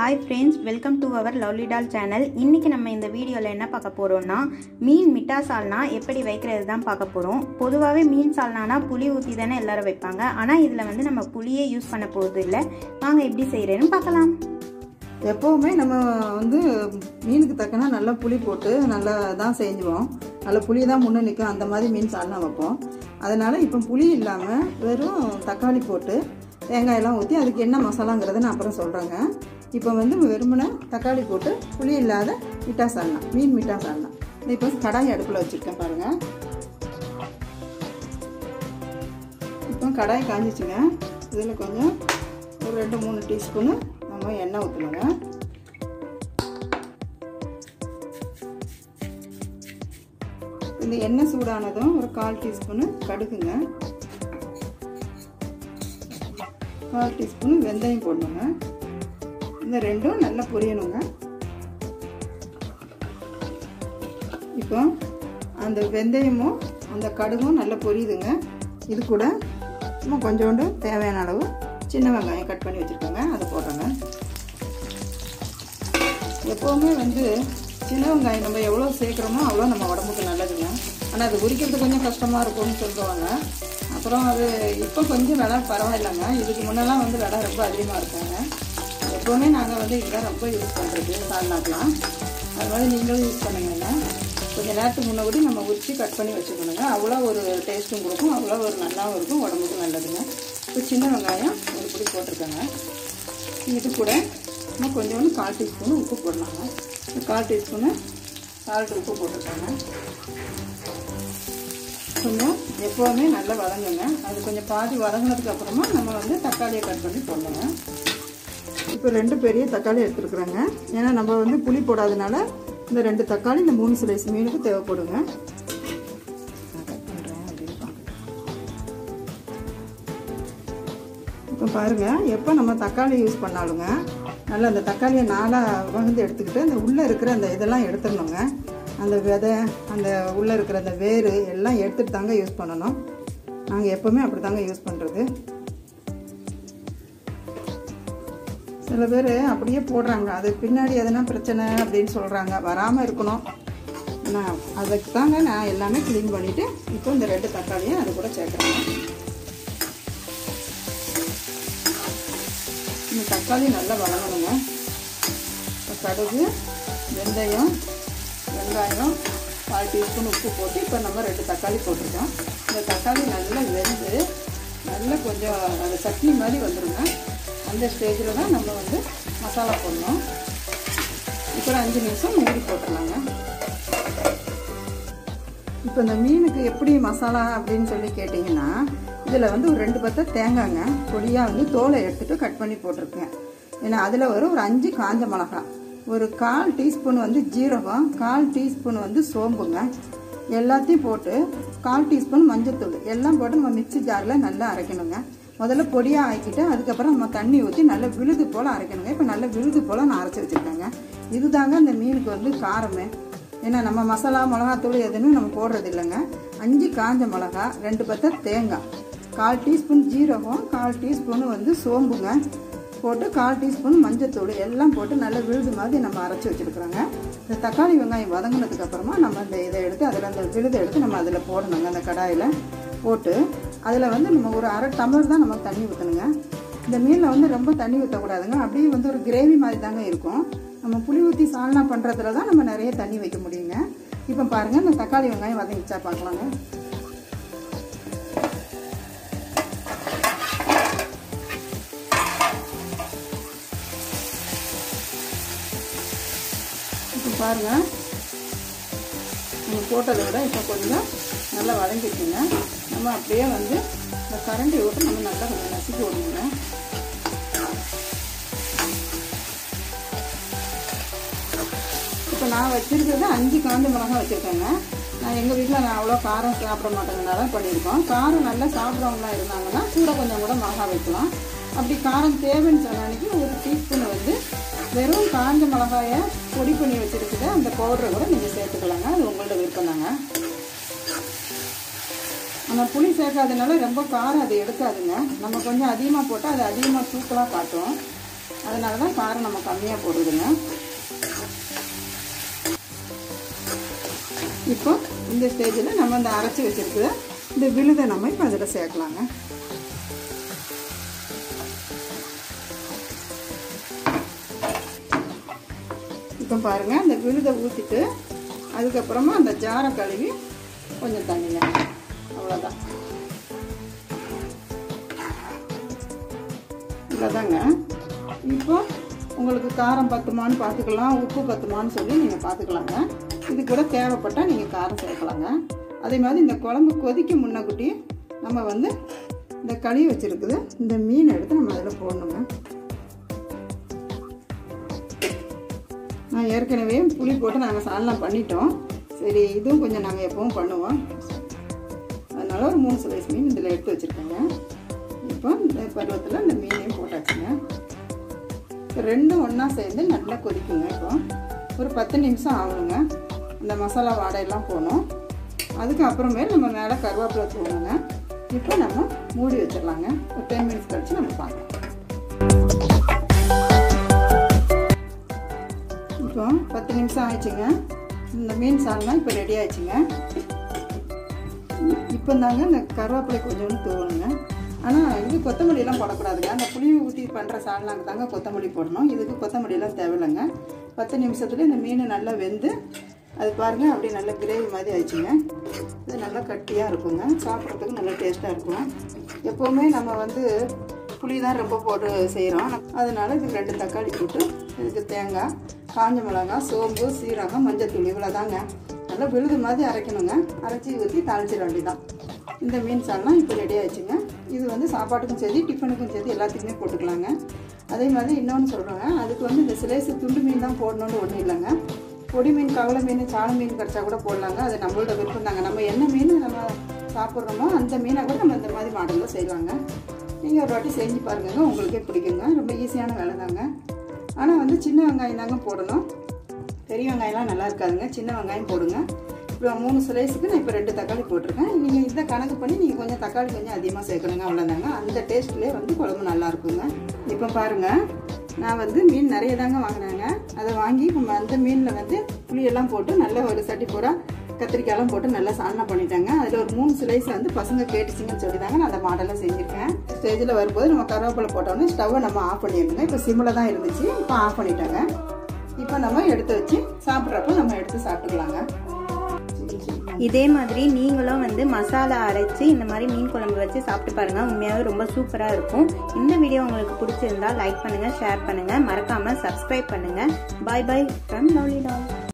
hi friends welcome to our lovely doll channel இன்றைக்கி நம்ம இந்த வீடியோவில் என்ன பார்க்க போகிறோம்னா மீன் மிட்டா சால்னா எப்படி வைக்கிறது தான் பார்க்க போகிறோம் பொதுவாகவே மீன் சால்னானா புளி ஊற்றி தானே எல்லாரும் வைப்பாங்க ஆனால் இதில் வந்து நம்ம புளியே யூஸ் பண்ண போகிறது இல்லை வாங்க எப்படி செய்கிறேன்னு பார்க்கலாம் எப்போவுமே நம்ம வந்து மீனுக்கு தக்கன நல்லா புளி போட்டு நல்லா தான் செஞ்சுவோம் நல்லா புளி தான் முன்னே நிற்கும் அந்த மாதிரி மீன் சால்னா வைப்போம் அதனால் இப்போ புளி இல்லாமல் வெறும் தக்காளி போட்டு தேங்காயெல்லாம் ஊற்றி அதுக்கு என்ன மசாலாங்கிறத நான் அப்புறம் சொல்கிறேங்க இப்போ வந்து வெறுமனே தக்காளி போட்டு புளி இல்லாத மிட்டா சால்னா மீன் மிட்டா சால்னா இப்போ கடாய் அடுப்பில் வச்சுருக்கேன் பாருங்கள் இப்போ கடாய் காஞ்சிச்சுங்க இதில் கொஞ்சம் ஒரு ரெண்டு மூணு டீஸ்பூனு நம்ம எண்ணெய் ஊற்றணுங்க இந்த எண்ணெய் சூடானதும் ஒரு கால் டீஸ்பூனு கடுகுங்க கால் டீஸ்பூனு வெந்தயம் போடணுங்க இந்த ரெண்டும் நல்லா பொரியணுங்க இப்போ அந்த வெந்தயமும் அந்த கடுகும் நல்லா பொரியுதுங்க இது கூட சும்மா கொஞ்சோண்டு தேவையான அளவு சின்ன வெங்காயம் கட் பண்ணி வச்சுருக்கோங்க அதை போட்டோங்க எப்போவுமே வந்து சின்ன வெங்காயம் நம்ம எவ்வளோ சேர்க்குறோமோ அவ்வளோ நம்ம உடம்புக்கு நல்லதுங்க ஆனால் அது உரிக்கிறது கொஞ்சம் கஷ்டமாக இருக்கும்னு சொல்லுவாங்க அப்புறம் அது இப்போ கொஞ்சம் விலை பரவாயில்லைங்க இதுக்கு முன்னெல்லாம் வந்து விலை ரொம்ப அதிகமாக இருக்காங்க எப்போவுமே நாங்கள் வந்து இதுதான் ரொம்ப யூஸ் பண்ணுறது சால்னாக்கெலாம் அது மாதிரி நீங்களும் யூஸ் பண்ணுங்கங்க கொஞ்சம் நேரத்துக்கு முன்னே கூட நம்ம உரித்து கட் பண்ணி வச்சுக்கணுங்க அவ்வளோ ஒரு டேஸ்ட்டும் கொடுக்கும் அவ்வளோ ஒரு நல்லாவும் இருக்கும் உடம்புக்கு நல்லதுங்க இப்போ சின்ன வெங்காயம் ஒரு பிடி போட்டிருக்கேங்க இது கூட இன்னும் கொஞ்சோண்டு கால் டீஸ்பூனு உப்பு போடலாங்க கால் டீஸ்பூனு சால்ட் உப்பு போட்டிருக்காங்க கொஞ்சம் எப்போவுமே நல்லா வதங்குங்க அது கொஞ்சம் பாதி வதங்கினதுக்கு அப்புறமா நம்ம வந்து தக்காளியை கட் பண்ணி போடணுங்க இப்போ ரெண்டு பெரிய தக்காளி எடுத்துருக்குறேங்க ஏன்னா நம்ம வந்து புளி போடாதனால இந்த ரெண்டு தக்காளி இந்த மூணு ஸ்லைஸ் மீனுக்கு தேவைப்படுங்க இப்போ பாருங்கள் எப்போ நம்ம தக்காளி யூஸ் பண்ணாலுங்க நல்லா அந்த தக்காளியை நாளாக வகுந்து எடுத்துக்கிட்டு அந்த உள்ளே இருக்கிற அந்த இதெல்லாம் எடுத்துடணுங்க அந்த விதை அந்த உள்ளே இருக்கிற அந்த வேர் எல்லாம் எடுத்துகிட்டு தாங்க யூஸ் பண்ணணும் நாங்கள் எப்போவுமே அப்படி தாங்க யூஸ் பண்ணுறது சில பேர் அப்படியே போடுறாங்க அது பின்னாடி எதனா பிரச்சனை அப்படின்னு சொல்கிறாங்க வராமல் இருக்கணும் நான் அதுக்கு தாங்க நான் எல்லாமே க்ளீன் பண்ணிவிட்டு இப்போ இந்த ரெண்டு தக்காளியை அது கூட சேர்க்குறேங்க இந்த தக்காளி நல்லா வளரணுங்க கடுகு வெந்தயம் வெங்காயம் கால் டீஸ்பூன் உப்பு போட்டு இப்போ நம்ம ரெண்டு தக்காளி போட்டிருக்கோம் இந்த தக்காளி நல்லா வெந்து நல்லா கொஞ்சம் அது சட்னி மாதிரி வந்துடுங்க அந்த ஸ்டேஜில் தான் நம்ம வந்து மசாலா போடணும் இப்போ ஒரு அஞ்சு நிமிஷம் மூடி போட்டுடலாங்க இப்போ இந்த மீனுக்கு எப்படி மசாலா அப்படின்னு சொல்லி கேட்டிங்கன்னா இதில் வந்து ஒரு ரெண்டு பத்தை தேங்காய்ங்க பொடியாக வந்து தோலை எடுத்துகிட்டு கட் பண்ணி போட்டிருக்கேன் ஏன்னா அதில் ஒரு ஒரு அஞ்சு காஞ்ச மிளகா ஒரு கால் டீஸ்பூன் வந்து ஜீரகம் கால் டீஸ்பூன் வந்து சோம்புங்க எல்லாத்தையும் போட்டு கால் டீஸ்பூன் மஞ்சத்தூள் எல்லாம் போட்டு நம்ம மிக்சி ஜாரில் நல்லா அரைக்கணுங்க முதல்ல பொடியாக ஆக்கிட்டு அதுக்கப்புறம் நம்ம தண்ணி ஊற்றி நல்லா விழுது போல் அரைக்கணுங்க இப்போ நல்லா விழுது போல் நான் அரைச்சி வச்சுருக்கேங்க இதுதாங்க அந்த மீனுக்கு வந்து காரமே ஏன்னா நம்ம மசாலா மிளகாத்தூள் எதுவுமே நம்ம போடுறது இல்லைங்க அஞ்சு காஞ்ச மிளகா ரெண்டு பத்த தேங்காய் கால் டீஸ்பூன் ஜீரகம் கால் டீஸ்பூன் வந்து சோம்புங்க போட்டு கால் டீஸ்பூன் மஞ்சத்தூள் எல்லாம் போட்டு நல்லா விழுது மாதிரி நம்ம அரைச்சி வச்சுருக்குறோங்க இந்த தக்காளி வெங்காயம் வதங்கினதுக்கு அப்புறமா நம்ம இந்த இதை எடுத்து அதில் அந்த விழுதை எடுத்து நம்ம அதில் போடணுங்க அந்த கடாயில் போட்டு அதில் வந்து நம்ம ஒரு அரை டம்ளர் தான் நம்ம தண்ணி ஊற்றணுங்க இந்த மீனில் வந்து ரொம்ப தண்ணி ஊற்றக்கூடாதுங்க அப்படியே வந்து ஒரு கிரேவி மாதிரி தாங்க இருக்கும் நம்ம புளி ஊற்றி சால்னா பண்ணுறதுல தான் நம்ம நிறைய தண்ணி வைக்க முடியுங்க இப்போ பாருங்கள் இந்த தக்காளி வெங்காயம் வதங்கிச்சா பார்க்கலாங்க இப்போ பாருங்கள் நம்ம போட்டதை விட இப்போ கொஞ்சம் நல்லா வதங்கிட்டுங்க நம்ம அப்படியே வந்து இந்த கரண்டி விட்டு நம்ம நல்லா கொஞ்சம் நசுக்கி விடணுங்க இப்போ நான் வச்சுருக்கிறது அஞ்சு காஞ்ச மிளகா வச்சுருக்கேங்க நான் எங்கள் வீட்டில் நான் அவ்வளோ காரம் சாப்பிட மாட்டேங்கனால பண்ணியிருக்கோம் காரம் நல்லா சாப்பிட்றவங்களாம் இருந்தாங்கன்னா கூட கொஞ்சம் கூட மிளகா வைக்கலாம் அப்படி காரம் தேவைன்னு சொன்ன அன்றைக்கி ஒரு டீஸ்பூன் வந்து வெறும் காஞ்ச மிளகாயை பொடி பண்ணி வச்சுருக்குது அந்த பவுடரை கூட நீங்கள் சேர்த்துக்கலாங்க அது உங்களோட விருப்பம் தாங்க ஆனால் புளி சேர்க்காதனால ரொம்ப காரம் அது எடுக்காதுங்க நம்ம கொஞ்சம் அதிகமாக போட்டால் அது அதிகமாக தூக்கலாக காட்டும் அதனால தான் காரம் நம்ம கம்மியாக போடுறதுங்க இப்போ இந்த ஸ்டேஜில் நம்ம இந்த அரைச்சி வச்சுருக்கிற இந்த விழுதை நம்ம இப்போ அதில் சேர்க்கலாங்க இப்போ பாருங்கள் அந்த விழுதை ஊற்றிட்டு அதுக்கப்புறமா அந்த ஜாரை கழுவி கொஞ்சம் தண்ணிங்க அவ்வளோதான் இவ்வளோதாங்க இப்போ உங்களுக்கு காரம் பத்துமான்னு பார்த்துக்கலாம் உப்பு பத்துமான்னு சொல்லி நீங்கள் பார்த்துக்கலாங்க இது கூட தேவைப்பட்டால் நீங்கள் காரம் சேர்க்கலாங்க அதே மாதிரி இந்த குழம்பு கொதிக்க முன்னக்குட்டி நம்ம வந்து இந்த களி வச்சுருக்குது இந்த மீன் எடுத்து நம்ம அதில் போடணுங்க நான் ஏற்கனவே புளி போட்டு நாங்கள் சாலெலாம் பண்ணிட்டோம் சரி இதுவும் கொஞ்சம் நாங்கள் எப்பவும் பண்ணுவோம் அதனால் ஒரு மூணு ஸ்லைஸ் மீன் இதில் எடுத்து வச்சுருக்கேங்க இப்போ இந்த பருவத்தில் இந்த மீனையும் போட்டாச்சுங்க ரெண்டும் ஒன்றா சேர்ந்து நல்லா கொதிக்குங்க இப்போ ஒரு பத்து நிமிஷம் ஆகணுங்க இந்த மசாலா வாடையெல்லாம் போகணும் அதுக்கு அப்புறமேல் நம்ம மேலே கருவேப்பிலை தூணுங்க இப்போ நம்ம மூடி வச்சிடலாங்க ஒரு டென் மினிட்ஸ் கழிச்சு நம்ம பார்க்கலாம் இப்போ பத்து நிமிஷம் ஆயிடுச்சுங்க இந்த மீன் சால்னா இப்போ ரெடி ஆயிடுச்சுங்க இப்போ தாங்க இந்த கருவேப்பிலை கொஞ்சோண்டு தூவணுங்க ஆனால் இது கொத்தமல்லியெல்லாம் போடக்கூடாதுங்க அந்த புளி ஊற்றி பண்ணுற சால்னாக்கு தாங்க கொத்தமல்லி போடணும் இதுக்கு கொத்தமல்லியெல்லாம் தேவையில்லைங்க பத்து நிமிஷத்துல இந்த மீன் நல்லா வெந்து அது பாருங்கள் அப்படியே நல்ல கிரேவி மாதிரி ஆயிடுச்சுங்க இது நல்லா கட்டியாக இருக்குங்க சாப்பிட்றதுக்கு நல்லா டேஸ்ட்டாக இருக்கும் எப்போவுமே நம்ம வந்து புளி தான் ரொம்ப போட்டு செய்கிறோம் அதனால இதுக்கு ரெண்டு தக்காளி போட்டு இதுக்கு தேங்காய் காஞ்ச மிளகாய் சோம்பு சீரகம் மஞ்சத்தூள் இவ்வளோ தாங்க நல்லா விழுது மாதிரி அரைக்கணுங்க அரைச்சி ஊற்றி தாளிச்சிட வேண்டியதான் இந்த மீன் சால்னா இப்போ ரெடி ஆயிடுச்சுங்க இது வந்து சாப்பாட்டுக்கும் சரி டிஃபனுக்கும் சரி எல்லாத்துக்குமே போட்டுக்கலாங்க அதே மாதிரி இன்னொன்று சொல்கிறேங்க அதுக்கு வந்து இந்த சிலேசு துண்டு மீன் தான் போடணுன்னு ஒன்றும் இல்லைங்க பொடி மீன் கவலை மீன் சாலை மீன் கிடச்சா கூட போடலாங்க அது நம்மளோட விருப்பம் தாங்க நம்ம என்ன மீன் நம்ம சாப்பிட்றோமோ அந்த மீனை கூட நம்ம இந்த மாதிரி மாடலில் செய்யலாங்க நீங்கள் ஒரு வாட்டி செஞ்சு பாருங்க உங்களுக்கே பிடிக்குங்க ரொம்ப ஈஸியான வேலை தாங்க ஆனால் வந்து சின்ன வெங்காயம் தாங்க போடணும் பெரிய வெங்காயம்லாம் நல்லா இருக்காதுங்க சின்ன வெங்காயம் போடுங்க இப்போ மூணு ஸ்லைஸுக்கு நான் இப்போ ரெண்டு தக்காளி போட்டிருக்கேன் நீங்கள் இந்த கணக்கு பண்ணி நீங்கள் கொஞ்சம் தக்காளி கொஞ்சம் அதிகமாக சேர்க்கணுங்க அவ்வளோதாங்க அந்த டேஸ்ட்லேயே வந்து குழம்பு நல்லா இருக்குங்க இப்போ பாருங்கள் நான் வந்து மீன் நிறைய தாங்க வாங்கினாங்க அதை வாங்கி இப்போ அந்த மீனில் வந்து புளியெல்லாம் போட்டு நல்ல ஒரு சட்டி பூரா கத்திரிக்காயெல்லாம் போட்டு நல்லா சால்னா பண்ணிட்டாங்க அதில் ஒரு மூணு ஸ்லைஸ் வந்து பசங்க கேட்டுச்சிங்கன்னு சொல்லி தாங்க நான் அந்த மாடலில் செஞ்சுருக்கேன் ஸ்டேஜில் வரும்போது நம்ம கருவேப்பிலை போட்டோன்னே ஸ்டவ்வை நம்ம ஆஃப் பண்ணிடணுங்க இப்போ சிம்மில் தான் இருந்துச்சு இப்போ ஆஃப் பண்ணிட்டாங்க இப்போ நம்ம எடுத்து வச்சு சாப்பிட்றப்ப நம்ம எடுத்து சாப்பிட்டுக்கலாங்க இதே மாதிரி நீங்களும் வந்து மசாலா அரைச்சி இந்த மாதிரி மீன் குழம்பு வச்சு சாப்பிட்டு பாருங்க உண்மையாகவே ரொம்ப சூப்பராக இருக்கும் இந்த வீடியோ உங்களுக்கு பிடிச்சிருந்தா லைக் பண்ணுங்க ஷேர் பண்ணுங்க மறக்காம சப்ஸ்கிரைப் பண்ணுங்க பாய் பாய் ஃப்ரம் லவ்லி டால்